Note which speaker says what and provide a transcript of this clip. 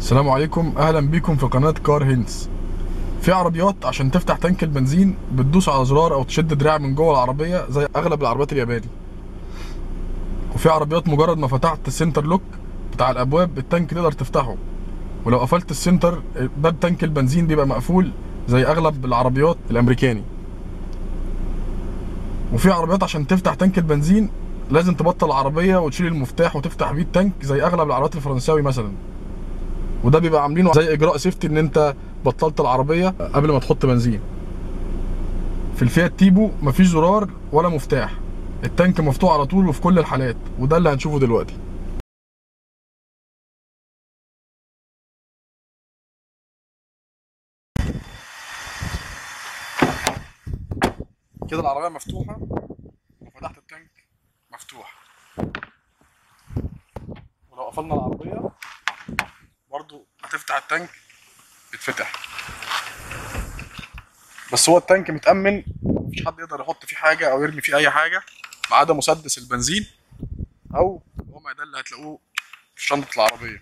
Speaker 1: السلام عليكم اهلا بيكم في قناه كار هينس في عربيات عشان تفتح تانك البنزين بتدوس على زرار او تشد دراع من جوه العربيه زي اغلب العربيات الياباني وفي عربيات مجرد ما فتحت السنتر لوك بتاع الابواب التانك تقدر تفتحه ولو قفلت السنتر باب تانك البنزين بيبقى مقفول زي اغلب العربيات الامريكاني وفي عربيات عشان تفتح تانك البنزين لازم تبطل العربيه وتشيل المفتاح وتفتح بيه التانك زي اغلب العربيات الفرنساوي مثلا وده بيبقى عاملينه زي اجراء سيفتي ان انت بطلت العربيه قبل ما تحط بنزين في الفيات تيبو مفيش زرار ولا مفتاح التانك مفتوح على طول وفي كل الحالات وده اللي هنشوفه دلوقتي كده العربيه مفتوحه وفتحت التانك مفتوح ولو قفلنا العربيه برضو هتفتح التانك يتفتح بس هو التانك متأمن مفيش حد يقدر يحط فيه حاجة أو يرمي فيه أي حاجة ما عدا مسدس البنزين أو الرمع ده اللي هتلاقوه في شنطة العربية